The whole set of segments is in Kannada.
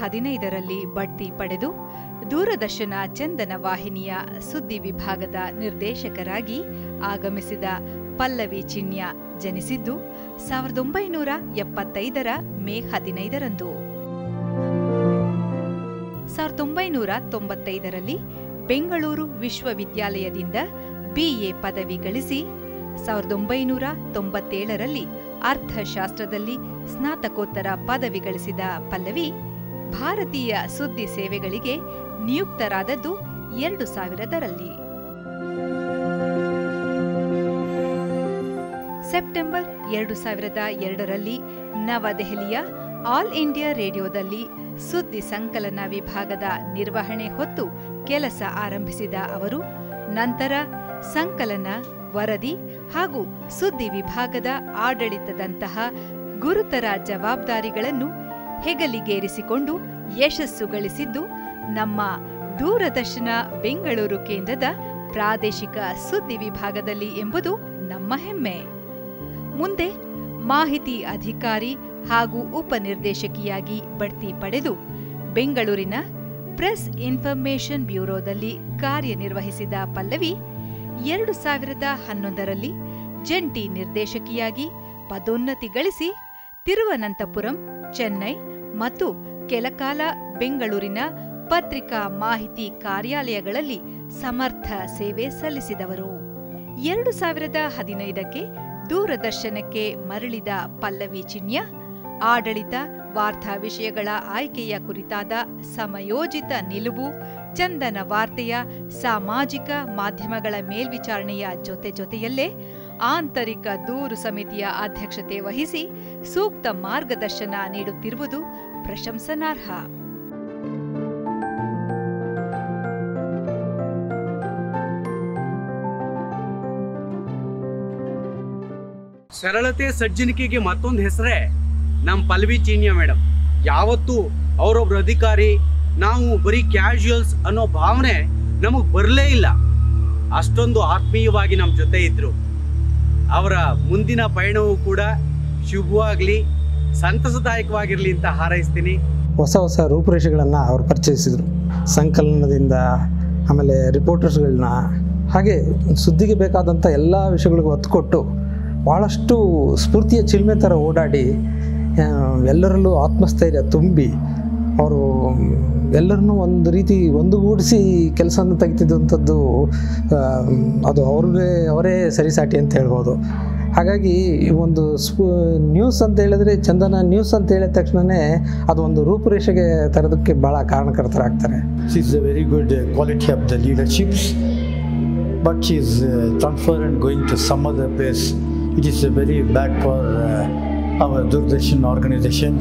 ಹದಿನೈದರಲ್ಲಿ ಬಡ್ತಿ ಪಡೆದು ದೂರದರ್ಶನ ಚಂದನ ವಾಹಿನಿಯ ಸುದ್ದಿ ವಿಭಾಗದ ನಿರ್ದೇಶಕರಾಗಿ ಆಗಮಿಸಿದ ಪಲ್ಲವಿ ಚಿನ್ಯ ಜನಿಸಿದ್ದು ಸಾವಿರದ ಒಂಬೈನೂರ ಎಪ್ಪತ್ತೈದರ ಮೇ ಹದಿನೈದರಂದು ಸಾವಿರದ ಒಂಬೈನೂರ ತೊಂಬತ್ತೈದರಲ್ಲಿ ಬೆಂಗಳೂರು ವಿಶ್ವವಿದ್ಯಾಲಯದಿಂದ ಬಿಎ ಪದವಿ ಗಳಿಸಿ ಸಾವಿರದ ಒಂಬೈನೂರ ತೊಂಬತ್ತೇಳರಲ್ಲಿ ಅರ್ಥಶಾಸ್ತ್ರದಲ್ಲಿ ಸ್ನಾತಕೋತ್ತರ ಪದವಿ ಗಳಿಸಿದ ಪಲ್ಲವಿ ಭಾರತೀಯ ಸುದ್ದಿ ಸೇವೆಗಳಿಗೆ ನಿಯುಕ್ತರಾದದ್ದು ಎರಡು ಸಾವಿರದರಲ್ಲಿ ಸೆಪ್ಟೆಂಬರ್ ಎರಡು ಸಾವಿರದ ಎರಡರಲ್ಲಿ ನವದೆಹಲಿಯ ಆಲ್ ಇಂಡಿಯಾ ರೇಡಿಯೋದಲ್ಲಿ ಸುದ್ದಿ ಸಂಕಲನ ವಿಭಾಗದ ನಿರ್ವಹಣೆ ಹೊತ್ತು ಕೆಲಸ ಆರಂಭಿಸಿದ ಅವರು ನಂತರ ಸಂಕಲನ ವರದಿ ಹಾಗೂ ಸುದ್ದಿ ವಿಭಾಗದ ಆಡಳಿತದಂತಹ ಗುರುತರ ಜವಾಬ್ದಾರಿಗಳನ್ನು ಹೆಗಲಿಗೇರಿಸಿಕೊಂಡು ಯಶಸ್ಸು ಗಳಿಸಿದ್ದು ನಮ್ಮ ದೂರದರ್ಶನ ಬೆಂಗಳೂರು ಕೇಂದ್ರದ ಪ್ರಾದೇಶಿಕ ಸುದ್ದಿ ವಿಭಾಗದಲ್ಲಿ ಎಂಬುದು ನಮ್ಮ ಹೆಮ್ಮೆ ಮುಂದೆ ಮಾಹಿತಿ ಅಧಿಕಾರಿ ಹಾಗೂ ಉಪನಿರ್ದೇಶಕಿಯಾಗಿ ಬಡ್ತಿ ಪಡೆದು ಬೆಂಗಳೂರಿನ ಪ್ರೆಸ್ ಇನ್ಫಾರ್ಮೇಷನ್ ಬ್ಯೂರೋದಲ್ಲಿ ಕಾರ್ಯನಿರ್ವಹಿಸಿದ ಪಲ್ಲವಿ ಎರಡು ಸಾವಿರದ ಹನ್ನೊಂದರಲ್ಲಿ ಜಂಟಿ ನಿರ್ದೇಶಕಿಯಾಗಿ ಪದೋನ್ನತಿ ಗಳಿಸಿ ತಿರುವನಂತಪುರಂ ಚೆನ್ನೈ ಮತ್ತು ಕೆಲಕಾಲ ಬೆಂಗಳೂರಿನ ಪತ್ರಿಕಾ ಮಾಹಿತಿ ಕಾರ್ಯಾಲಯಗಳಲ್ಲಿ ಸಮರ್ಥ ಸೇವೆ ಸಲ್ಲಿಸಿದವರು ಎರಡು ಸಾವಿರದ ಹದಿನೈದಕ್ಕೆ ದೂರದರ್ಶನಕ್ಕೆ ಮರಳಿದ ಪಲ್ಲವಿ ಚಿನ್ಯ ಆಡಳಿತ ವಾರ್ತಾ ವಿಷಯಗಳ ಆಯ್ಕೆಯ ಕುರಿತಾದ ಸಮಯೋಜಿತ ನಿಲುವು ಚಂದನ ವಾರ್ತೆಯ ಸಾಮಾಜಿಕ ಮಾಧ್ಯಮಗಳ ಮೇಲ್ವಿಚಾರಣೆಯ ಜೊತೆ ಜೊತೆಯಲ್ಲೇ ಆಂತರಿಕ ದೂರು ಸಮಿತಿಯ ಅಧ್ಯಕ್ಷತೆ ವಹಿಸಿ ಸೂಕ್ತ ಮಾರ್ಗದರ್ಶನ ನೀಡುತ್ತಿರುವುದು ಪ್ರಶಂಸನಾರ್ಹ ಸರಳತೆ ಸಜ್ಜನಿಕೆಗೆ ಮತ್ತೊಂದು ಹೆಸರೇ ನಮ್ಮ ಪಲ್ವಿ ಚೀನಿಯ ಮೇಡಮ್ ಯಾವತ್ತೂ ಅವರೊಬ್ರು ಅಧಿಕಾರಿ ನಾವು ಬರೀ ಕ್ಯಾಶುಯಲ್ಸ್ ಅನ್ನೋ ಭಾವನೆ ನಮಗೆ ಬರಲೇ ಇಲ್ಲ ಅಷ್ಟೊಂದು ಆತ್ಮೀಯವಾಗಿ ನಮ್ಮ ಜೊತೆ ಇದ್ರು ಅವರ ಮುಂದಿನ ಪಯಣವೂ ಕೂಡ ಶುಭವಾಗಲಿ ಸಂತಸದಾಯಕವಾಗಿರಲಿ ಅಂತ ಹಾರೈಸ್ತೀನಿ ಹೊಸ ಹೊಸ ರೂಪುರೇಷೆಗಳನ್ನು ಅವರು ಪರಿಚಯಿಸಿದರು ಸಂಕಲನದಿಂದ ಆಮೇಲೆ ರಿಪೋರ್ಟರ್ಸ್ಗಳನ್ನ ಹಾಗೆ ಸುದ್ದಿಗೆ ಬೇಕಾದಂಥ ಎಲ್ಲ ವಿಷಯಗಳಿಗೂ ಒತ್ತು ಕೊಟ್ಟು ಭಾಳಷ್ಟು ಸ್ಫೂರ್ತಿಯ ಚಿಲ್ಮೆ ಥರ ಓಡಾಡಿ ಆ, ಎಲ್ಲರಲ್ಲೂ ಆತ್ಮಸ್ಥೈರ್ಯ ತುಂಬಿ ಅವರು ಎಲ್ಲರನ್ನೂ ಒಂದು ರೀತಿ ಒಂದುಗೂಡಿಸಿ ಕೆಲಸವನ್ನು ತೆಗಿತಿದ್ದಂಥದ್ದು ಆ, ಅದು ಅವ್ರಿಗೆ ಅವರೇ ಸರಿಸಾಟಿ ಅಂತ ಹೇಳ್ಬೋದು ಹಾಗಾಗಿ ಈ ಒಂದು ಸ್ಪೂ ನ್ಯೂಸ್ ಅಂತ ಹೇಳಿದ್ರೆ ಚಂದನ ನ್ಯೂಸ್ ಅಂತ ಹೇಳಿದ ತಕ್ಷಣವೇ ಅದು ಒಂದು ರೂಪುರೇಷೆಗೆ ತರೋದಕ್ಕೆ ಭಾಳ ಕಾರಣಕರ್ತರಾಗ್ತಾರೆ She is a very good uh, quality of the leaderships, but she is uh, transferred and going to some other place. It is uh, very bad for uh, our Doordarshan organizations.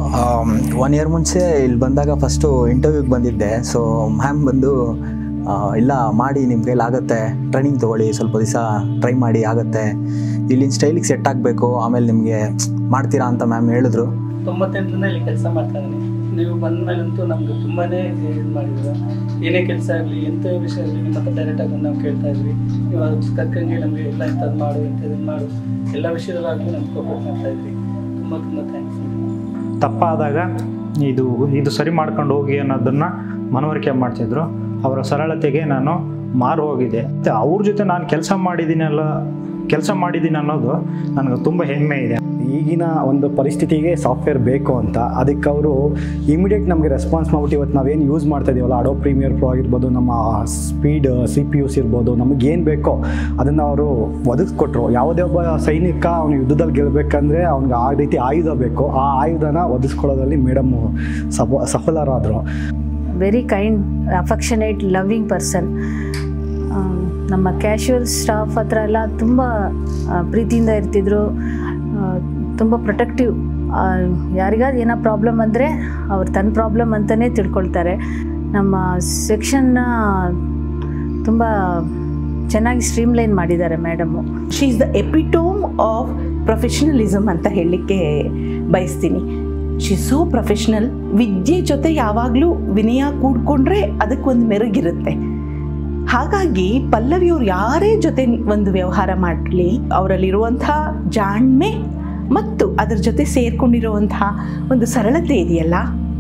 One year ಮುಂಚೆ ಇಲ್ಲಿ ಬಂದಾಗ ಫಸ್ಟು ಇಂಟರ್ವ್ಯೂಗೆ ಬಂದಿದ್ದೆ ಸೊ ಮ್ಯಾಮ್ ಬಂದು ಆ, ಇಲ್ಲ ಮಾಡಿ ನಿಮ್ಮ ಕೈಲಿ ಆಗುತ್ತೆ ಟ್ರೈನಿಂಗ್ ತೊಗೊಳ್ಳಿ ಸ್ವಲ್ಪ ದಿವಸ ಟ್ರೈ ಮಾಡಿ ಆಗುತ್ತೆ ಇಲ್ಲಿನ ಸ್ಟೈಲಿಗೆ ಸೆಟ್ ಆಗಬೇಕು ಆಮೇಲೆ ನಿಮಗೆ ಮಾಡ್ತೀರಾ ಅಂತ ಮ್ಯಾಮ್ ಹೇಳಿದ್ರು ತೊಂಬತ್ತೆಂಟರಿಂದ ಇಲ್ಲಿ ಕೆಲಸ ಮಾಡ್ತಾ ಇದ್ದೀನಿ ನೀವು ಬಂದ ಮೇಲಂತೂ ನಮ್ಗೆ ತುಂಬಾ ಇದು ಮಾಡಿದ್ರು ಏನೇ ಕೆಲಸ ಆಗಲಿ ಎಂಥ ವಿಷಯ ಆಗಲಿ ನಿಮ್ಮ ಹತ್ರ ಡೈರೆಕ್ಟಾಗಿ ಬಂದು ನಾವು ಕೇಳ್ತಾ ಇದ್ವಿ ನೀವು ಅದಕ್ಕೆ ತಕ್ಕಂಗೆ ನಮಗೆ ಎಲ್ಲ ಇಂಥದ್ದು ಮಾಡು ಇಂಥದ್ದು ಮಾಡು ಎಲ್ಲ ವಿಷಯದಲ್ಲಾಗಲಿ ನಮ್ಗೆ ಕೋಪರೇಟ್ ಮಾಡ್ತಾ ಇದ್ವಿ ತುಂಬ ತುಂಬ ಥ್ಯಾಂಕ್ಸ್ ತಪ್ಪಾದಾಗ ಇದು ಇದು ಸರಿ ಮಾಡ್ಕೊಂಡು ಹೋಗಿ ಅನ್ನೋದನ್ನು ಮನವರಿಕೆ ಮಾಡ್ತಿದ್ರು ಅವರ ಸರಳತೆಗೆ ನಾನು ಮಾರು ಹೋಗಿದ್ದೆ ಮತ್ತು ಅವ್ರ ಜೊತೆ ನಾನು ಕೆಲಸ ಮಾಡಿದ್ದೀನಲ್ಲ ಕೆಲಸ ಮಾಡಿದ್ದೀನಿ ಅನ್ನೋದು ನನಗೆ ತುಂಬ ಹೆಮ್ಮೆ ಇದೆ ಈಗಿನ ಒಂದು ಪರಿಸ್ಥಿತಿಗೆ ಸಾಫ್ಟ್ವೇರ್ ಬೇಕು ಅಂತ ಅದಕ್ಕೆ ಅವರು ಇಮಿಡಿಯೇಟ್ ನಮಗೆ ರೆಸ್ಪಾನ್ಸ್ ಮಾಡ್ಬಿಟ್ಟು ಇವತ್ತು ನಾವೇನು ಯೂಸ್ ಮಾಡ್ತಾ ಇದೀವಲ್ಲ ಅಡೋ ಪ್ರೀಮಿಯರ್ ಪ್ರೋ ಆಗಿರ್ಬೋದು ನಮ್ಮ ಸ್ಪೀಡ್ ಸಿ ಪಿ ಯುಸ್ ಇರ್ಬೋದು ನಮಗೇನು ಬೇಕೋ ಅದನ್ನು ಅವರು ಒದಗಿಸ್ಕೊಟ್ರು ಯಾವುದೇ ಒಬ್ಬ ಸೈನಿಕ ಅವನು ಯುದ್ಧದಲ್ಲಿ ಗೆಲ್ಲಬೇಕಂದ್ರೆ ಅವ್ನಿಗೆ ಆ ರೀತಿ ಆಯುಧ ಬೇಕು ಆ ಆಯುಧನ ಒದಗಿಸ್ಕೊಳ್ಳೋದ್ರಲ್ಲಿ ಮೇಡಮ್ಮು ಸಫ ಸಫಲರಾದರು very kind affectionate loving person ನಮ್ಮ ಕ್ಯಾಶುವಲ್ ಸ್ಟಾಫ್ ಹತ್ರ ಎಲ್ಲ ತುಂಬ ಪ್ರೀತಿಯಿಂದ ಇರ್ತಿದ್ರು ತುಂಬ ಪ್ರೊಟೆಕ್ಟಿವ್ ಯಾರಿಗಾದ್ರು ಏನೋ ಪ್ರಾಬ್ಲಮ್ ಅಂದರೆ ಅವ್ರು ತನ್ನ ಪ್ರಾಬ್ಲಮ್ ಅಂತಲೇ ತಿಳ್ಕೊಳ್ತಾರೆ ನಮ್ಮ ಸೆಕ್ಷನ್ನ ತುಂಬ ಚೆನ್ನಾಗಿ ಸ್ಟ್ರೀಮ್ಲೈನ್ ಮಾಡಿದ್ದಾರೆ madam she is the epitome of professionalism ಅಂತ ಹೇಳಲಿಕ್ಕೆ ಬಯಸ್ತೀನಿ ಶಿ ಸೋ ಪ್ರೊಫೆಷ್ನಲ್ ವಿದ್ಯೆ ಜೊತೆ ಯಾವಾಗಲೂ ವಿನಯ ಕೂಡ್ಕೊಂಡ್ರೆ ಅದಕ್ಕೊಂದು ಮೆರುಗಿರುತ್ತೆ ಹಾಗಾಗಿ ಪಲ್ಲವಿಯವ್ರು ಯಾರೇ ಜೊತೆ ಒಂದು ವ್ಯವಹಾರ ಮಾಡಲಿ ಅವರಲ್ಲಿರುವಂಥ ಜಾಣ್ಮೆ ಮತ್ತು ಅದರ ಜೊತೆ ಸೇರ್ಕೊಂಡಿರುವಂತಹ ಒಂದು ಸರಳತೆ ಇದೆಯಲ್ಲ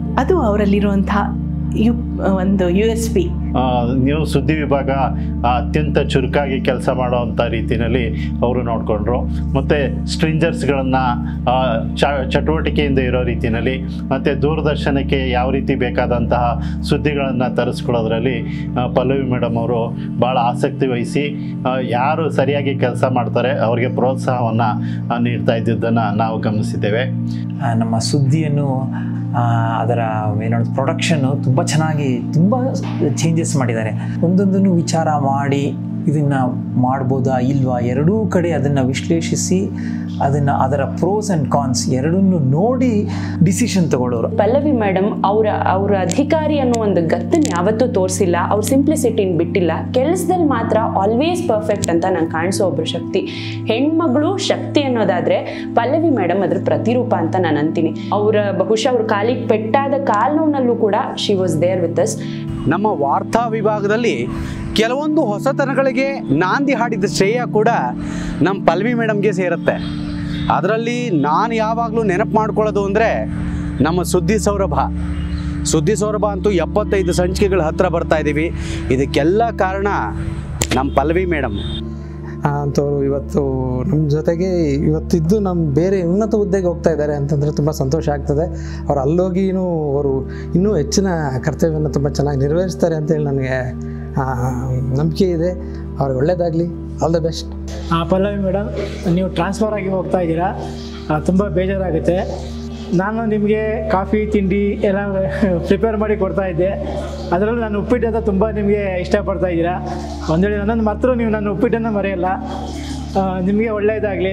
ಅದು ಅವರಲ್ಲಿರುವಂಥ ಯು ಒಂದು ಯು ಎಸ್ ಪಿ ಆ, ನೀವು ಸುದ್ದಿ ವಿಭಾಗ ಆ, ಅತ್ಯಂತ ಚುರುಕಾಗಿ ಕೆಲಸ ಮಾಡುವಂಥ ರೀತಿಯಲ್ಲಿ ಅವರು ನೋಡಿಕೊಂಡ್ರು ಮತ್ತು ಸ್ಟ್ರಿಂಜರ್ಸ್ಗಳನ್ನು ಚಟುವಟಿಕೆಯಿಂದ ಇರೋ ರೀತಿಯಲ್ಲಿ ಮತ್ತು ದೂರದರ್ಶನಕ್ಕೆ ಯಾವ ರೀತಿ ಬೇಕಾದಂತಹ ಸುದ್ದಿಗಳನ್ನು ತರಿಸ್ಕೊಳ್ಳೋದ್ರಲ್ಲಿ ಆ, ಪಲ್ಲವಿ ಮೇಡಮ್ ಅವರು ಭಾಳ ಆಸಕ್ತಿ ವಹಿಸಿ ಆ, ಯಾರು ಸರಿಯಾಗಿ ಕೆಲಸ ಮಾಡ್ತಾರೆ ಅವರಿಗೆ ಪ್ರೋತ್ಸಾಹವನ್ನು ನೀಡ್ತಾ ಇದ್ದಿದ್ದನ್ನು ನಾವು ಗಮನಿಸಿದ್ದೇವೆ ಆ, ನಮ್ಮ ಸುದ್ದಿಯನ್ನು ಆ, ಅದರ ಏನೋ ಪ್ರೊಡಕ್ಷನ್ನು ತುಂಬ ಚೆನ್ನಾಗಿ ತುಂಬ ಚೇಂಜಸ್ ಮಾಡಿದ್ದಾರೆ ಒಂದೊಂದನ್ನು ವಿಚಾರ ಮಾಡಿ ಇದನ್ನು ಮಾಡ್ಬೋದಾ ಇಲ್ವಾ ಎರಡೂ ಕಡೆ ಅದನ್ನು ವಿಶ್ಲೇಷಿಸಿ ಅದನ್ನು ಅದರ ಪ್ರೋಸ್ ಆ್ಯಂಡ್ ಕಾನ್ಸ್ ಎರಡನ್ನೂ ನೋಡಿ ಡಿಸಿಷನ್ ತಗೊಳ್ಳೋರು ಪಲ್ಲವಿ ಮೇಡಮ್ ಅವರ ಅವರ ಅಧಿಕಾರಿ ಅನ್ನೋ ಒಂದು ಗತ್ತನ್ನು ಯಾವತ್ತೂ ತೋರಿಸಿಲ್ಲ ಅವ್ರ ಸಿಂಪ್ಲಿಸಿಟಿನ ಬಿಟ್ಟಿಲ್ಲ ಕೆಲಸದಲ್ಲಿ ಮಾತ್ರ ಆಲ್ವೇಸ್ ಪರ್ಫೆಕ್ಟ್ ಅಂತ ನಂಗೆ ಕಾಣಿಸೋ ಒಬ್ಬರು ಶಕ್ತಿ ಹೆಣ್ಮಗಳು ಶಕ್ತಿ ಅನ್ನೋದಾದ್ರೆ ಪಲ್ಲವಿ ಮೇಡಮ್ ಅದ್ರ ಪ್ರತಿರೂಪ ಅಂತ ನಾನು ಅಂತೀನಿ ಅವರ ಬಹುಶಃ ಅವ್ರ ಕಾಲಿಗೆ ಪೆಟ್ಟಾದ ಕಾಲು ನೋವಿನಲ್ಲೂ ಕೂಡ she was there with us ನಮ್ಮ ವಾರ್ತಾ ವಿಭಾಗದಲ್ಲಿ ಕೆಲವೊಂದು ಹೊಸತನಗಳಿಗೆ ನಾಂದಿ ಹಾಡಿದ ಶ್ರೇಯ ಕೂಡ ನಮ್ಮ ಪಲ್ವಿ ಮೇಡಮ್ಗೆ ಸೇರುತ್ತೆ ಅದರಲ್ಲಿ ನಾನು ಯಾವಾಗಲೂ ನೆನಪು ಮಾಡ್ಕೊಳ್ಳೋದು ಅಂದರೆ ನಮ್ಮ ಸುದ್ದಿ ಸೌರಭ ಸುದ್ದಿ ಸೌರಭ ಅಂತೂ ಎಪ್ಪತ್ತೈದು ಸಂಚಿಕೆಗಳ ಹತ್ರ ಬರ್ತಾ ಇದ್ದೀವಿ ಇದಕ್ಕೆಲ್ಲ ಕಾರಣ ನಮ್ಮ ಪಲ್ವಿ ಮೇಡಮ್ ಅಂಥವ್ರು ಇವತ್ತು ನಮ್ಮ ಜೊತೆಗೆ ಇವತ್ತಿದ್ದು ನಮ್ಮ ಬೇರೆ ಉನ್ನತ ಹುದ್ದೆಗೆ ಹೋಗ್ತಾ ಇದ್ದಾರೆ ಅಂತಂದರೆ ತುಂಬ ಸಂತೋಷ ಆಗ್ತದೆ ಅವ್ರು ಅಲ್ಲೋಗಿನೂ ಅವರು ಇನ್ನೂ ಹೆಚ್ಚಿನ ಕರ್ತವ್ಯವನ್ನು ತುಂಬ ಚೆನ್ನಾಗಿ ನಿರ್ವಹಿಸ್ತಾರೆ ಅಂತೇಳಿ ನನಗೆ ಆ, ನಂಬಿಕೆ ಇದೆ ಅವ್ರಿಗೆ ಒಳ್ಳೆಯದಾಗಲಿ ಆಲ್ ದ ಬೆಸ್ಟ್ ಆ, ಪಲ್ಲವಿ ಮೇಡಮ್ ನೀವು ಟ್ರಾನ್ಸ್ಫರ್ ಆಗಿ ಹೋಗ್ತಾ ಇದ್ದೀರಾ ತುಂಬ ಬೇಜಾರಾಗುತ್ತೆ ನಾನು ನಿಮಗೆ ಕಾಫಿ ತಿಂಡಿ ಎಲ್ಲ ಪ್ರಿಪೇರ್ ಮಾಡಿ ಕೊಡ್ತಾ ಇದ್ದೆ ಅದರಲ್ಲೂ ನಾನು ಉಪ್ಪಿಟ್ಟು ಅಂತ ತುಂಬ ನಿಮಗೆ ಇಷ್ಟಪಡ್ತಾ ಇದ್ದೀರಾ ಒಂದು ವೇಳೆ ನನ್ನನ್ನು ಮಾತ್ರ ನೀವು ನನ್ನ ಉಪ್ಪಿಟ್ಟನ್ನು ಮರೆಯಲ್ಲ ಆ, ನಿಮಗೆ ಒಳ್ಳೆಯದಾಗಲಿ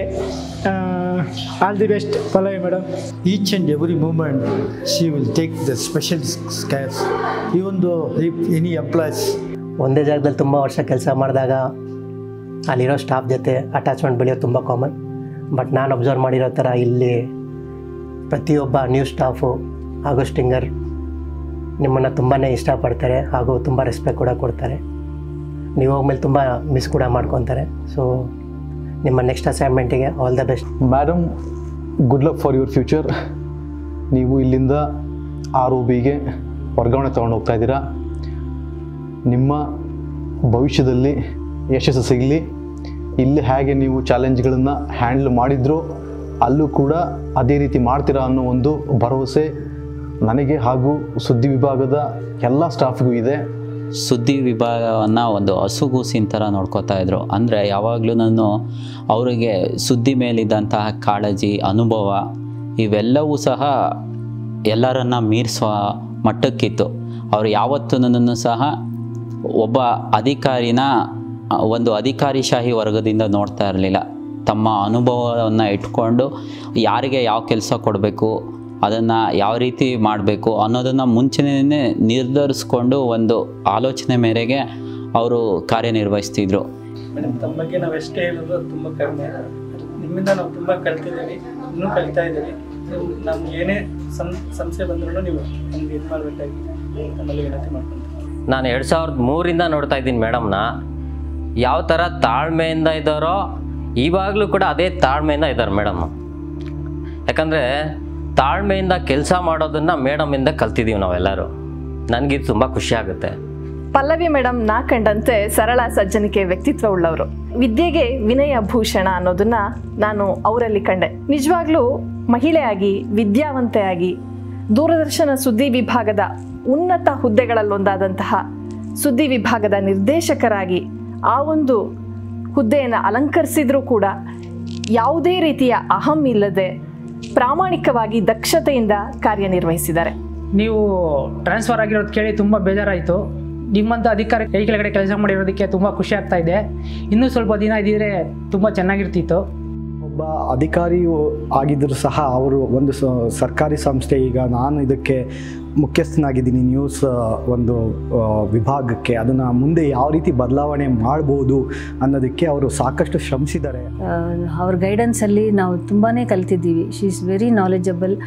all the best Pallavi madam Each and every moment, she will take the special cares. Even though if any employees ಒಂದೇ ಜಾಗದಲ್ಲಿ ತುಂಬ ವರ್ಷ ಕೆಲಸ ಮಾಡಿದಾಗ ಅಲ್ಲಿರೋ ಸ್ಟಾಫ್ ಜೊತೆ ಅಟ್ಯಾಚ್ಮೆಂಟ್ ಬೆಳೆಯೋದು ತುಂಬ ಕಾಮನ್ ಬಟ್ ನಾನು ಅಬ್ಸರ್ವ್ ಮಾಡಿರೋ ಥರ ಇಲ್ಲಿ ಪ್ರತಿಯೊಬ್ಬ ನ್ಯೂ ಸ್ಟಾಫು ಹಾಗೂ ಸ್ಟಿಂಗರ್ ನಿಮ್ಮನ್ನು ತುಂಬಾ ಇಷ್ಟಪಡ್ತಾರೆ ಹಾಗೂ ತುಂಬ ರೆಸ್ಪೆಕ್ಟ್ ಕೂಡ ಕೊಡ್ತಾರೆ ನೀವು ಹೋಗ್ಮೇಲೆ ತುಂಬ ಮಿಸ್ ಕೂಡ ಮಾಡ್ಕೊತಾರೆ ಸೊ ನಿಮ್ಮ ನೆಕ್ಸ್ಟ್ ಅಸೈನ್ಮೆಂಟಿಗೆ all the best madam good luck for your future ನೀವು ಇಲ್ಲಿಂದ ಆರ್ ಒ ಬಿಗೆ ವರ್ಗಾವಣೆ ತೊಗೊಂಡು ಹೋಗ್ತಾ ಇದ್ದೀರಾ ನಿಮ್ಮ ಭವಿಷ್ಯದಲ್ಲಿ ಯಶಸ್ಸು ಸಿಗಲಿ ಇಲ್ಲಿ ಹೇಗೆ ನೀವು ಚಾಲೆಂಜ್ಗಳನ್ನು ಹ್ಯಾಂಡಲ್ ಮಾಡಿದ್ರೋ ಅಲ್ಲೂ ಕೂಡ ಅದೇ ರೀತಿ ಮಾಡ್ತೀರಾ ಅನ್ನೋ ಒಂದು ಭರವಸೆ ನನಗೆ ಹಾಗೂ ಸುದ್ದಿ ವಿಭಾಗದ ಎಲ್ಲ ಸ್ಟಾಫ್ಗೂ ಇದೆ ಸುದ್ದಿ ವಿಭಾಗವನ್ನು ಒಂದು ಹಸುಗೂಸಿನ ಥರ ನೋಡ್ಕೋತಾ ಇದ್ರು ಅಂದರೆ ಯಾವಾಗಲೂ ನಾನು ಅವರಿಗೆ ಸುದ್ದಿ ಮೇಲಿದ್ದಂತಹ ಕಾಳಜಿ ಅನುಭವ ಇವೆಲ್ಲವೂ ಸಹ ಎಲ್ಲರನ್ನ ಮೀರಿಸುವ ಮಟ್ಟಕ್ಕಿತ್ತು ಅವರು ಯಾವತ್ತೂ ನನ್ನನ್ನು ಸಹ ಒಬ್ಬ ಅಧಿಕಾರಿನ ಆ, ಒಂದು ಅಧಿಕಾರಿಶಾಹಿ ವರ್ಗದಿಂದ ನೋಡ್ತಾ ಇರಲಿಲ್ಲ ತಮ್ಮ ಅನುಭವವನ್ನು ಇಟ್ಕೊಂಡು ಯಾರಿಗೆ ಯಾವ ಕೆಲಸ ಕೊಡಬೇಕು ಅದನ್ನು ಯಾವ ರೀತಿ ಮಾಡಬೇಕು ಅನ್ನೋದನ್ನು ಮುಂಚೆನೇ ನಿರ್ಧರಿಸ್ಕೊಂಡು ಒಂದು ಆಲೋಚನೆ ಮೇರೆಗೆ ಅವರು ಕಾರ್ಯನಿರ್ವಹಿಸ್ತಿದ್ರು ಮೇಡಮ್ ತಮ್ಮ ಬಗ್ಗೆ ನಾವು ಎಷ್ಟೇ ಹೇಳೋದು ಅದು ತುಂಬ ಕಡಿಮೆ ನಿಮ್ಮಿಂದ ನಾವು ತುಂಬ ಕಲ್ತಿದ್ದೀವಿ ಇನ್ನೂ ಕಲಿತಾ ಇದ್ದೀವಿ ನೀವು ನಮ್ಗೆ ಏನೇ ಸಂ ಸಮಸ್ಯೆ ಬಂದ್ರೂ ನೀವು ನಮ್ಗೆ ಇದು ಮಾಡಬೇಕಾಗಿ ನಮ್ಮಲ್ಲಿ ವಿನಂತಿ ಮಾಡ್ಕೊಂತೀವಿ ನಾನು ಎರಡು ಸಾವಿರದ ಮೂರಿಂದ ನೋಡ್ತಾ ಇದ್ದೀನಿ ಮೇಡಮ್ನ ಯಾವ ಥರ ತಾಳ್ಮೆಯಿಂದ ಇದ್ದಾರೋ ಇವಾಗಲೂ ಕೂಡ ಅದೇ ತಾಳ್ಮೆಯಿಂದ ಇದ್ದಾರೆ ಮೇಡಮ್ ಯಾಕಂದರೆ ತಾಳ್ಮೆಯಿಂದ ಕೆಲಸ ಮಾಡೋದನ್ನು ಮೇಡಮಿಂದ ಕಲ್ತಿದ್ದೀವಿ ನಾವೆಲ್ಲರೂ ನನಗಿದು ತುಂಬ ಖುಷಿ ಆಗುತ್ತೆ ಪಲ್ಲವಿ ಮೇಡಮ್ ನಾ ಕಂಡಂತೆ ಸರಳ ಸಜ್ಜನಿಕೆ ವ್ಯಕ್ತಿತ್ವ ಉಳ್ಳವರು ವಿದ್ಯೆಗೆ ವಿನಯ ಭೂಷಣ ಅನ್ನೋದನ್ನ ನಾನು ಅವರಲ್ಲಿ ಕಂಡೆ ನಿಜವಾಗ್ಲೂ ಮಹಿಳೆಯಾಗಿ ವಿದ್ಯಾವಂತೆಯಾಗಿ ದೂರದರ್ಶನ ಸುದ್ದಿ ವಿಭಾಗದ ಉನ್ನತ ಹುದ್ದೆಗಳಲ್ಲೊಂದಾದಂತಹ ಸುದ್ದಿ ವಿಭಾಗದ ನಿರ್ದೇಶಕರಾಗಿ ಆ ಒಂದು ಹುದ್ದೆಯನ್ನು ಅಲಂಕರಿಸಿದ್ರೂ ಕೂಡ ಯಾವುದೇ ರೀತಿಯ ಅಹಂ ಇಲ್ಲದೆ ಪ್ರಾಮಾಣಿಕವಾಗಿ ದಕ್ಷತೆಯಿಂದ ಕಾರ್ಯನಿರ್ವಹಿಸಿದ್ದಾರೆ ನೀವು ಟ್ರಾನ್ಸ್ಫರ್ ಆಗಿರೋದು ಕೇಳಿ ತುಂಬ ಬೇಜಾರಾಯಿತು ನಿಮ್ಮಂಥ ಅಧಿಕಾರಿ ಕೈ ಕೆಳಗಡೆ ಕೆಲಸ ಮಾಡಿರೋದಕ್ಕೆ ತುಂಬ ಖುಷಿ ಆಗ್ತಾ ಇದೆ ಇನ್ನೂ ಸ್ವಲ್ಪ ದಿನ ಇದ್ದಿದ್ರೆ ತುಂಬ ಚೆನ್ನಾಗಿರ್ತಿತ್ತು ಒಬ್ಬ ಅಧಿಕಾರಿ ಆಗಿದ್ದರೂ ಸಹ ಅವರು ಒಂದು ಸ ಸರ್ಕಾರಿ ಸಂಸ್ಥೆ ಈಗ ನಾನು ಇದಕ್ಕೆ ಮುಖ್ಯಸ್ಥನಾಗಿದ್ದೀನಿ ನ್ಯೂಸ್ ಆ, ಒಂದು ಆ, ವಿಭಾಗಕ್ಕೆ ಅದನ್ನು ಮುಂದೆ ಯಾವ ರೀತಿ ಬದಲಾವಣೆ ಮಾಡ್ಬೋದು ಅನ್ನೋದಕ್ಕೆ ಅವರು ಸಾಕಷ್ಟು ಶ್ರಮಿಸಿದ್ದಾರೆ ಅವ್ರ ಗೈಡೆನ್ಸಲ್ಲಿ ನಾವು ತುಂಬಾ ಕಲ್ತಿದ್ದೀವಿ she is very knowledgeable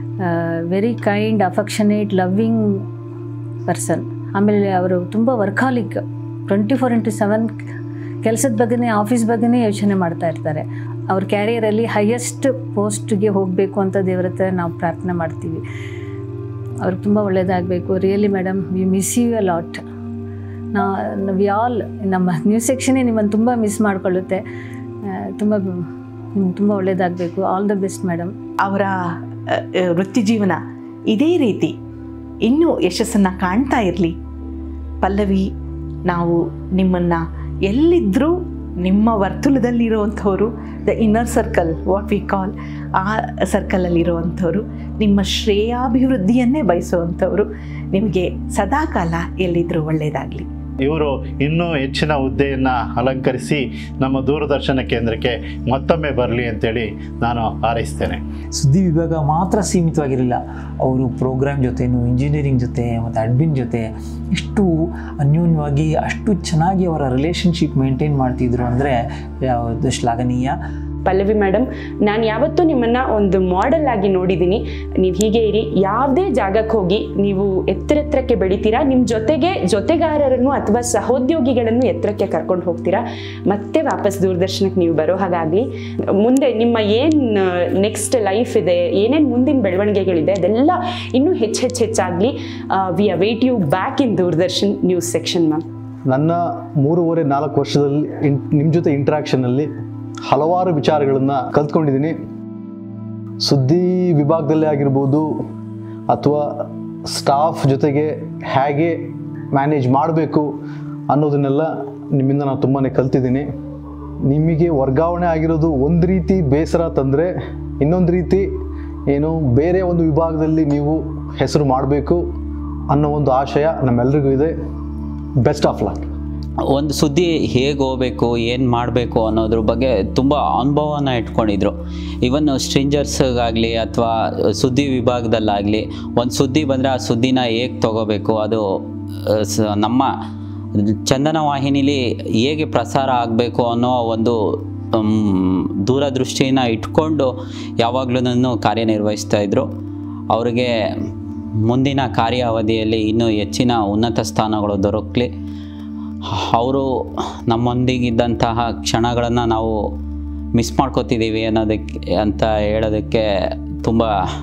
very kind affectionate loving person ಆಮೇಲೆ ಅವರು ತುಂಬ workaholic twenty four into seven ಕೆಲಸದ ಬಗ್ಗೆನೇ ಆಫೀಸ್ ಬಗ್ಗೆನೇ ಯೋಚನೆ ಮಾಡ್ತಾ ಇರ್ತಾರೆ ಅವ್ರ ಕ್ಯಾರಿಯರಲ್ಲಿ ಹೈಯೆಸ್ಟ್ ಪೋಸ್ಟ್ಗೆ ಹೋಗಬೇಕು ಅಂತ ದೇವ್ರ ಹತ್ರ ನಾವು ಪ್ರಾರ್ಥನೆ ಮಾಡ್ತೀವಿ ಅವ್ರಿಗೆ ತುಂಬ ಒಳ್ಳೆಯದಾಗಬೇಕು really madam we miss you a lot ನಾ ವಿ ಆಲ್ ನಮ್ಮ ನ್ಯೂಸ್ ಸೆಕ್ಷನೇ ನಿಮ್ಮನ್ನು ತುಂಬ ಮಿಸ್ ಮಾಡಿಕೊಳ್ಳುತ್ತೆ ತುಂಬ ನಿಮ್ಗೆ ತುಂಬ ಒಳ್ಳೆಯದಾಗಬೇಕು ಆಲ್ ದ ಬೆಸ್ಟ್ ಮೇಡಮ್ ಅವರ ಅ, ಅ, ವೃತ್ತಿ ಜೀವನ ಇದೇ ರೀತಿ ಇನ್ನೂ ಯಶಸ್ಸನ್ನು ಕಾಣ್ತಾ ಇರಲಿ ಪಲ್ಲವಿ ನಾವು ನಿಮ್ಮನ್ನು ಎಲ್ಲಿದ್ದರೂ ನಿಮ್ಮ ವರ್ತುಲದಲ್ಲಿರುವಂಥವ್ರು the inner circle what we call ಆ ಸರ್ಕಲಲ್ಲಿರುವಂಥವ್ರು ನಿಮ್ಮ ಶ್ರೇಯಾಭಿವೃದ್ಧಿಯನ್ನೇ ಬಯಸುವಂಥವ್ರು ನಿಮಗೆ ಸದಾಕಾಲ ಎಲ್ಲಿದ್ದರೂ ಒಳ್ಳೆಯದಾಗಲಿ ಇವರು ಇನ್ನೂ ಹೆಚ್ಚಿನ ಹುದ್ದೆಯನ್ನು ಅಲಂಕರಿಸಿ ನಮ್ಮ ದೂರದರ್ಶನ ಕೇಂದ್ರಕ್ಕೆ ಮತ್ತೊಮ್ಮೆ ಬರಲಿ ಅಂತೇಳಿ ನಾನು ಹಾರೈಸ್ತೇನೆ ಸುದ್ದಿ ವಿಭಾಗ ಮಾತ್ರ ಸೀಮಿತವಾಗಿರಲಿಲ್ಲ ಅವರು ಪ್ರೋಗ್ರಾಮ್ ಜೊತೆನೂ ಇಂಜಿನಿಯರಿಂಗ್ ಜೊತೆ ಮತ್ತು ಅಡ್ಮಿನ್ ಜೊತೆ ಎಷ್ಟು ಅನ್ಯೋನ್ಯವಾಗಿ ಅಷ್ಟು ಚೆನ್ನಾಗಿ ಅವರ ರಿಲೇಷನ್ಶಿಪ್ ಮೇಂಟೈನ್ ಮಾಡ್ತಿದ್ರು ಅಂದರೆ ಯಾವುದು ಶ್ಲಾಘನೀಯ ಪಲ್ಲವಿ ಮೇಡಮ್ ನಾನು ಯಾವತ್ತೂ ನಿಮ್ಮನ್ನು ಒಂದು ಮಾಡೆಲ್ ಆಗಿ ನೋಡಿದ್ದೀನಿ ನೀವು ಹೀಗೆ ಇರಿ ಯಾವುದೇ ಜಾಗಕ್ಕೆ ಹೋಗಿ ನೀವು ಎತ್ತರೆತ್ತರಕ್ಕೆ ಬೆಳಿತೀರಾ ನಿಮ್ಮ ಜೊತೆಗೆ ಜೊತೆಗಾರರನ್ನು ಅಥವಾ ಸಹೋದ್ಯೋಗಿಗಳನ್ನು ಎತ್ತರಕ್ಕೆ ಕರ್ಕೊಂಡು ಹೋಗ್ತೀರಾ ಮತ್ತೆ ವಾಪಸ್ ದೂರದರ್ಶನಕ್ಕೆ ನೀವು ಬರೋ ಹಾಗಾಗಲಿ ಮುಂದೆ ನಿಮ್ಮ ಏನು ನೆಕ್ಸ್ಟ್ ಲೈಫ್ ಇದೆ ಏನೇನು ಮುಂದಿನ ಬೆಳವಣಿಗೆಗಳಿದೆ ಅದೆಲ್ಲ ಇನ್ನೂ ಹೆಚ್ಚು ಹೆಚ್ಚು ಹೆಚ್ಚಾಗಲಿ we await you back in Doordarshan news section ma'am ನನ್ನ ಮೂರುವರೆ ನಾಲ್ಕು ವರ್ಷದಲ್ಲಿ ಇನ್ ನಿಮ್ಮ ಜೊತೆ ಇಂಟ್ರಾಕ್ಷನಲ್ಲಿ ಹಲವಾರು ವಿಚಾರಗಳನ್ನು ಕಲ್ತ್ಕೊಂಡಿದ್ದೀನಿ ಸುದ್ದಿ ವಿಭಾಗದಲ್ಲೇ ಆಗಿರ್ಬೋದು ಅಥವಾ ಸ್ಟಾಫ್ ಜೊತೆಗೆ ಹೇಗೆ ಮ್ಯಾನೇಜ್ ಮಾಡಬೇಕು ಅನ್ನೋದನ್ನೆಲ್ಲ ನಿಮ್ಮಿಂದ ನಾನು ತುಂಬಾ ಕಲ್ತಿದ್ದೀನಿ ನಿಮಗೆ ವರ್ಗಾವಣೆ ಆಗಿರೋದು ಒಂದು ರೀತಿ ಬೇಸರ ತಂದರೆ ಇನ್ನೊಂದು ರೀತಿ ಏನು ಬೇರೆ ಒಂದು ವಿಭಾಗದಲ್ಲಿ ನೀವು ಹೆಸರು ಮಾಡಬೇಕು ಅನ್ನೋ ಒಂದು ಆಶಯ ನಮ್ಮೆಲ್ರಿಗೂ ಇದೆ ಬೆಸ್ಟ್ ಆಫ್ ಲಕ್ ಒಂದು ಸುದ್ದಿ ಹೇಗೆ ಹೋಗ್ಬೇಕು ಏನು ಮಾಡಬೇಕು ಅನ್ನೋದ್ರ ಬಗ್ಗೆ ತುಂಬ ಅನುಭವನ ಇಟ್ಕೊಂಡಿದ್ರು ಇವನ್ ಸ್ಟ್ರೇಂಜರ್ಸ್ಗಾಗಲಿ ಅಥವಾ ಸುದ್ದಿ ವಿಭಾಗದಲ್ಲಾಗಲಿ ಒಂದು ಸುದ್ದಿ ಬಂದರೆ ಆ ಸುದ್ದಿನ ಹೇಗೆ ತಗೋಬೇಕು ಅದು ಆ, ಸ- ನಮ್ಮ ಚಂದನ ವಾಹಿನಿಲಿ ಹೇಗೆ ಪ್ರಸಾರ ಆಗಬೇಕು ಅನ್ನೋ ಒಂದು ಮ್, ದೂರದೃಷ್ಟಿನ ಇಟ್ಕೊಂಡು ಯಾವಾಗಲೂ ಕಾರ್ಯನಿರ್ವಹಿಸ್ತಾ ಇದ್ದರು ಅವರಿಗೆ ಮುಂದಿನ ಕಾರ್ಯಾವಧಿಯಲ್ಲಿ ಇನ್ನೂ ಹೆಚ್ಚಿನ ಉನ್ನತ ಸ್ಥಾನಗಳು ದೊರಕಲಿ ಅವರು ನಮ್ಮೊಂದಿಗಿದ್ದಂತಹ ಕ್ಷಣಗಳನ್ನು ನಾವು ಮಿಸ್ ಮಾಡ್ಕೋತಿದ್ದೀವಿ ಅನ್ನೋದಕ್ಕೆ ಅಂತ ಹೇಳೋದಕ್ಕೆ ತುಂಬ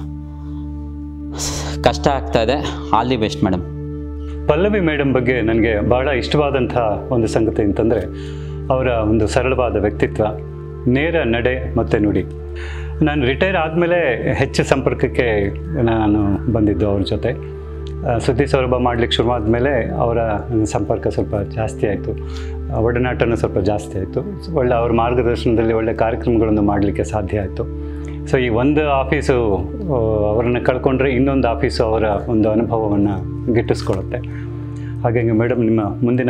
ಕಷ್ಟ ಆಗ್ತಾ ಇದೆ all the best madam Pallavi madam ಬಗ್ಗೆ ನನಗೆ ಬಹಳ ಇಷ್ಟವಾದಂಥ ಒಂದು ಸಂಗತಿ ಅಂತಂದರೆ ಅವರ ಒಂದು ಸರಳವಾದ ವ್ಯಕ್ತಿತ್ವ ನೇರ ನಡೆ ಮತ್ತು ನುಡಿ ನಾನು ರಿಟೈರ್ ಆದಮೇಲೆ ಹೆಚ್ಚು ಸಂಪರ್ಕಕ್ಕೆ ನಾನು ಬಂದಿದ್ದು ಅವ್ರ ಜೊತೆ ಆ, ಸುದ್ದಿ ಸೌರಭ ಮಾಡಲಿಕ್ಕೆ ಶುರುವಾದ ಅವರ ಸಂಪರ್ಕ ಸ್ವಲ್ಪ ಜಾಸ್ತಿ ಆಯಿತು ಒಡನಾಟನೂ ಸ್ವಲ್ಪ ಜಾಸ್ತಿ ಆಯಿತು ಒಳ್ಳೆ ಅವ್ರ ಮಾರ್ಗದರ್ಶನದಲ್ಲಿ ಒಳ್ಳೆ ಕಾರ್ಯಕ್ರಮಗಳನ್ನು ಮಾಡಲಿಕ್ಕೆ ಸಾಧ್ಯ ಆಯಿತು ಸೊ ಈ ಒಂದು ಆಫೀಸು ಆ, ಅವರನ್ನು ಕಳ್ಕೊಂಡ್ರೆ ಇನ್ನೊಂದು ಆಫೀಸು ಅವರ ಒಂದು ಅನುಭವವನ್ನು ಗಿಟ್ಟಿಸ್ಕೊಳ್ಳುತ್ತೆ ಹಾಗಾಗಿ ಮೇಡಮ್ ನಿಮ್ಮ ಮುಂದಿನ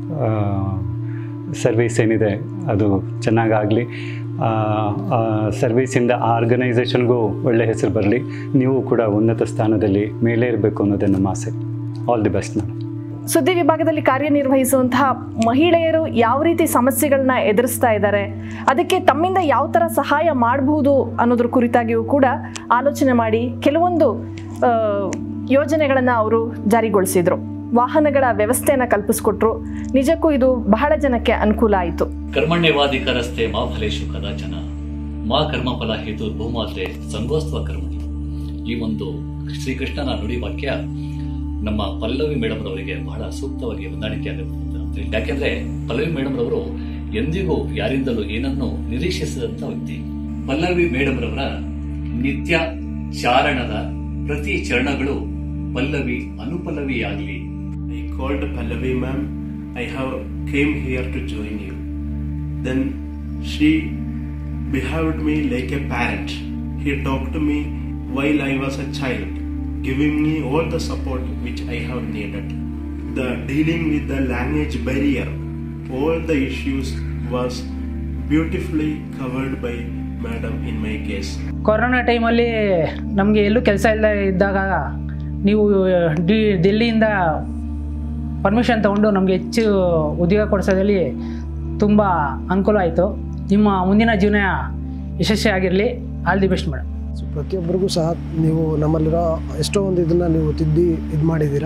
ಸರ್ವೀಸ್ ಏನಿದೆ ಅದು ಚೆನ್ನಾಗಾಗಲಿ ಸರ್ವೀಸಿಂದ ಆ ಆರ್ಗನೈಸೇಷನ್ಗೂ ಒಳ್ಳೆ ಹೆಸರು ಬರಲಿ ನೀವು ಕೂಡ ಉನ್ನತ ಸ್ಥಾನದಲ್ಲಿ ಮೇಲೆ ಇರಬೇಕು ಅನ್ನೋದೇ ನಮ್ಮ ಆಸೆ ಆಲ್ ದಿ ಬೆಸ್ಟ್ ಮ್ಯಾಮ್ ಸುದ್ದಿ ವಿಭಾಗದಲ್ಲಿ ಕಾರ್ಯನಿರ್ವಹಿಸುವಂತಹ ಮಹಿಳೆಯರು ಯಾವ ರೀತಿ ಸಮಸ್ಯೆಗಳನ್ನ ಎದುರಿಸ್ತಾ ಇದ್ದಾರೆ ಅದಕ್ಕೆ ತಮ್ಮಿಂದ ಯಾವ ಥರ ಸಹಾಯ ಮಾಡಬಹುದು ಅನ್ನೋದ್ರ ಕುರಿತಾಗಿಯೂ ಕೂಡ ಆಲೋಚನೆ ಮಾಡಿ ಕೆಲವೊಂದು ಆ, ಯೋಜನೆಗಳನ್ನು ಅವರು ಜಾರಿಗೊಳಿಸಿದರು ವಾಹನಗಳ ವ್ಯವಸ್ಥೆಯನ್ನು ಕಲ್ಪಿಸ್ಕೊಟ್ರು ನಿಜಕ್ಕೂ ಇದು ಬಹಳ ಜನಕ್ಕೆ ಅನುಕೂಲ ಆಯಿತು ಕರ್ಮಣ್ಯವಾಧಿಕಾರಸ್ತೆ ಮಾ ಫಲೇಶು ಕದಾಚನ ಮಾ ಕರ್ಮಫಲ ಹೇತು ಭೂಮಾತ್ರೆ ಸಂಗೋಸ್ತ್ವ ಕರ್ಮಣಿ ಈ ಒಂದು ಶ್ರೀಕೃಷ್ಣನ ನುಡಿ ವಾಕ್ಯ ನಮ್ಮ ಪಲ್ಲವಿ ಮೇಡಮ್ ರವರಿಗೆ ಬಹಳ ಸೂಕ್ತವಾಗಿ ಹೊಂದಾಣಿಕೆ ಆಗುತ್ತೆ ಅಂತ ನಾನು ತಿಳ್ಕೊಂಡೆ. ಯಾಕೆಂದ್ರೆ ಪಲ್ಲವಿ ಮೇಡಮ್ ರವರು ಎಂದಿಗೂ ಯಾರಿಂದಲೂ ಏನನ್ನು ನಿರೀಕ್ಷಿಸದಂತ ವ್ಯಕ್ತಿ ಪಲ್ಲವಿ ಮೇಡಮ್ ರವರ ನಿತ್ಯ ಚಾರಣದ ಪ್ರತಿ ಚರಣಗಳು ಪಲ್ಲವಿ ಅನುಪಲ್ಲವಿಯಾಗಲಿ I called Pallavi ma'am. I have came here to join you. Then she behaved me like a parent. He talked to me while I was a child, giving me all the support which I have needed. The dealing with the language barrier, all the issues was beautifully covered by madam in my case. Corona ಟೈಮಲ್ಲಿ ನಮಗೆ ಎಲ್ಲೂ ಕೆಲಸ ಇಲ್ಲದೆ ಇದ್ದಾಗ ನೀವು ಡಿ ದಿಲ್ಲಿಯಿಂದ ಪರ್ಮಿಷನ್ ತೊಗೊಂಡು ನಮಗೆ ಹೆಚ್ಚು ಉದ್ಯೋಗ ಕೊಡಿಸೋದ್ರಲ್ಲಿ ತುಂಬ ಅನುಕೂಲ ಆಯಿತು ನಿಮ್ಮ ಮುಂದಿನ ಜೀವನ ಯಶಸ್ವಿ ಆಗಿರಲಿ ಆಲ್ ದಿ ಬೆಸ್ಟ್ ಮೇಡಮ್ ಪ್ರತಿಯೊಬ್ಬರಿಗೂ ಸಹ ನೀವು ನಮ್ಮಲ್ಲಿರೋ ಎಷ್ಟೋ ಒಂದು ಇದನ್ನು ನೀವು ತಿದ್ದಿ ಇದು ಮಾಡಿದ್ದೀರಾ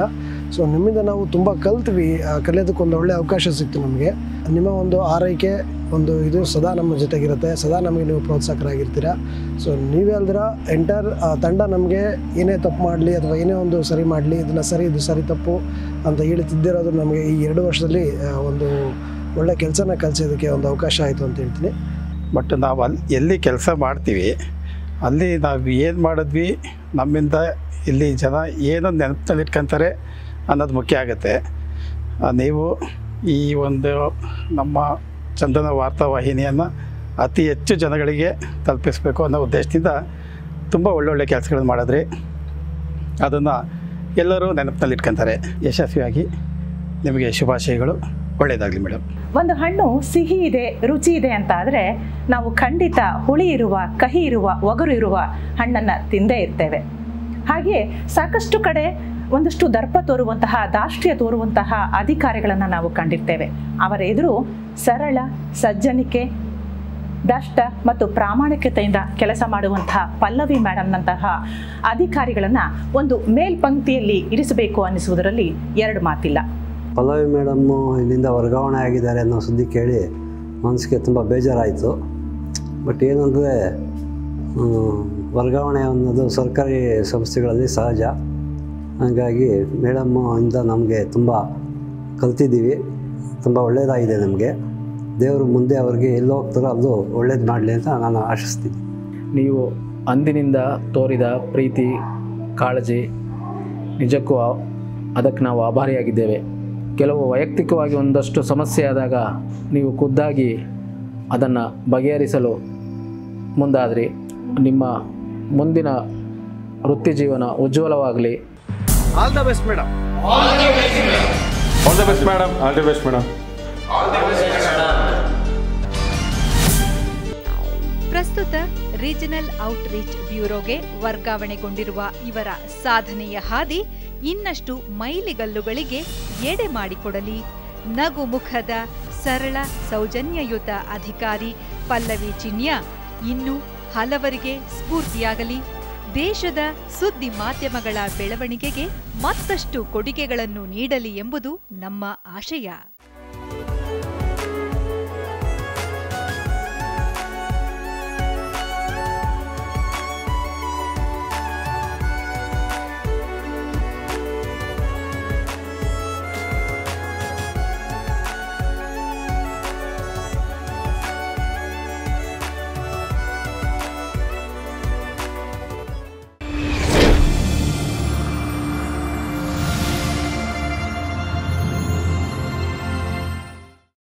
ಸೊ ನಿಮ್ಮಿಂದ ನಾವು ತುಂಬ ಕಲ್ತ್ವಿ ಆ, ಕಲಿಯೋದಕ್ಕೆ ಒಂದು ಒಳ್ಳೆಯ ಅವಕಾಶ ಸಿಕ್ತು ನಮಗೆ ನಿಮ್ಮ ಒಂದು ಆರೈಕೆ ಒಂದು ಇದು ಸದಾ ನಮ್ಮ ಜೊತೆಗಿರುತ್ತೆ ಸದಾ ನಮಗೆ ನೀವು ಪ್ರೋತ್ಸಾಹಕರಾಗಿರ್ತೀರಾ ಸೊ ನೀವೇ ಅಲ್ದಿರ ಎಂಟರ್ ತಂಡ ನಮಗೆ ಏನೇ ತಪ್ಪು ಮಾಡಲಿ ಅಥವಾ ಏನೇ ಒಂದು ಸರಿ ಮಾಡಲಿ ಇದನ್ನು ಸರಿ ಇದು ಸರಿ ತಪ್ಪು ಅಂತ ಹೇಳಿ ತಿದ್ದಿರೋದು ನಮಗೆ ಈ ಎರಡು ವರ್ಷದಲ್ಲಿ ಆ, ಒಂದು ಒಳ್ಳೆ ಕೆಲಸನ ಕಲಿಸೋದಕ್ಕೆ ಒಂದು ಅವಕಾಶ ಆಯಿತು ಅಂತ ಹೇಳ್ತೀನಿ ಬಟ್ ನಾವು ಅಲ್ಲಿ ಎಲ್ಲಿ ಕೆಲಸ ಮಾಡ್ತೀವಿ ಅಲ್ಲಿ ನಾವು ಏನು ಮಾಡಿದ್ವಿ ನಮ್ಮಿಂದ ಇಲ್ಲಿ ಜನ ಏನೋ ನೆನಪಿನಲ್ಲಿ ಇಟ್ಕೊಂತಾರೆ ಅನ್ನೋದು ಮುಖ್ಯ ಆಗುತ್ತೆ ಆ, ನೀವು ಈ ಒಂದು ನಮ್ಮ ಚಂದನ ವಾರ್ತಾವಾಹಿನಿಯನ್ನು ಅತಿ ಹೆಚ್ಚು ಜನಗಳಿಗೆ ತಲುಪಿಸಬೇಕು ಅನ್ನೋ ಉದ್ದೇಶದಿಂದ ತುಂಬ ಒಳ್ಳೊಳ್ಳೆ ಕೆಲಸಗಳನ್ನು ಮಾಡಿದ್ರಿ ಅದನ್ನು ಎಲ್ಲರೂ ನೆನಪಿನಲ್ಲಿ ಇಟ್ಕೊಂತಾರೆ ಯಶಸ್ವಿಯಾಗಿ ನಿಮಗೆ ಶುಭಾಶಯಗಳು ಒಳ್ಳೆಯದಾಗಲಿ ಮೇಡಮ್ ಒಂದು ಹಣ್ಣು ಸಿಹಿ ಇದೆ ರುಚಿ ಇದೆ ಅಂತ ಆದರೆ ನಾವು ಖಂಡಿತ ಹುಳಿ ಇರುವ ಕಹಿ ಇರುವ ಒಗರು ಇರುವ ಹಣ್ಣನ್ನು ತಿಂದೇ ಇರ್ತೇವೆ ಹಾಗೆ ಸಾಕಷ್ಟು ಕಡೆ ಒಂದಷ್ಟು ದರ್ಪ ತೋರುವಂತಹ ದಾಷ್ಟ್ರ್ಯ ತೋರುವಂತಹ ಅಧಿಕಾರಿಗಳನ್ನು ನಾವು ಕಂಡಿರ್ತೇವೆ ಅವರ ಎದುರು ಸರಳ ಸಜ್ಜನಿಕೆ ದಷ್ಟ ಮತ್ತು ಪ್ರಾಮಾಣಿಕತೆಯಿಂದ ಕೆಲಸ ಮಾಡುವಂತಹ ಪಲ್ಲವಿ ಮೇಡಮ್ನಂತಹ ಅಧಿಕಾರಿಗಳನ್ನು ಒಂದು ಮೇಲ್ಪಂಕ್ತಿಯಲ್ಲಿ ಇರಿಸಬೇಕು ಅನ್ನಿಸುವುದರಲ್ಲಿ ಎರಡು ಮಾತಿಲ್ಲ ಪಲ್ಲವಿ ಮೇಡಮ್ಮು ಇಲ್ಲಿಂದ ವರ್ಗಾವಣೆ ಆಗಿದ್ದಾರೆ ಅನ್ನೋ ಸುದ್ದಿ ಕೇಳಿ ಮನಸ್ಸಿಗೆ ತುಂಬ ಬೇಜಾರಾಯಿತು ಬಟ್ ಏನಂದರೆ ವರ್ಗಾವಣೆ ಅನ್ನೋದು ಸರ್ಕಾರಿ ಸಂಸ್ಥೆಗಳಲ್ಲಿ ಸಹಜ ಹಾಗಾಗಿ ಮೇಡಮ್ಮು ಇಂದ ನಮಗೆ ತುಂಬ ಕಲ್ತಿದ್ದೀವಿ ತುಂಬ ಒಳ್ಳೆಯದಾಗಿದೆ ನಮಗೆ ದೇವರು ಮುಂದೆ ಅವ್ರಿಗೆ ಎಲ್ಲಿ ಹೋಗ್ತಾರೋ ಅಲ್ಲೂ ಒಳ್ಳೇದು ಮಾಡಲಿ ಅಂತ ನಾನು ಆಶಿಸ್ತೀನಿ ನೀವು ಅಂದಿನಿಂದ ತೋರಿದ ಪ್ರೀತಿ ಕಾಳಜಿ ನಿಜಕ್ಕೂ ಆ- ಅದಕ್ಕೆ ನಾವು ಆಭಾರಿಯಾಗಿದ್ದೇವೆ ಕೆಲವು ವೈಯಕ್ತಿಕವಾಗಿ ಒಂದಷ್ಟು ಸಮಸ್ಯೆ ಆದಾಗ ನೀವು ಖುದ್ದಾಗಿ ಅದನ್ನು ಬಗೆಹರಿಸಲು ಮುಂದಾದ್ರಿ ನಿಮ್ಮ ಮುಂದಿನ ವೃತ್ತಿ ಜೀವನ ಉಜ್ವಲವಾಗಲಿ all the best madam all the best madam all the best madam ಪ್ರಸ್ತುತ ರೀಜನಲ್ ಔಟ್ರೀಚ್ ಬ್ಯೂರೋಗೆ ವರ್ಗಾವಣೆಗೊಂಡಿರುವ ಇವರ ಸಾಧನೆಯ ಹಾದಿ ಇನ್ನಷ್ಟು ಮೈಲಿಗಲ್ಲುಗಳಿಗೆ ಎಡೆ ಮಾಡಿಕೊಡಲಿ ನಗು ಮುಖದ ಸರಳ ಸೌಜನ್ಯಯುತ ಅಧಿಕಾರಿ ಪಲ್ಲವಿ ಚಿನ್ಯ ಇನ್ನು ಹಲವರಿಗೆ ಸ್ಫೂರ್ತಿಯಾಗಲಿ ದೇಶದ ಸುದ್ದಿ ಮಾಧ್ಯಮಗಳ ಬೆಳವಣಿಗೆಗೆ ಮತ್ತಷ್ಟು ಕೊಡುಗೆಗಳನ್ನು ನೀಡಲಿ ಎಂಬುದು ನಮ್ಮ ಆಶಯ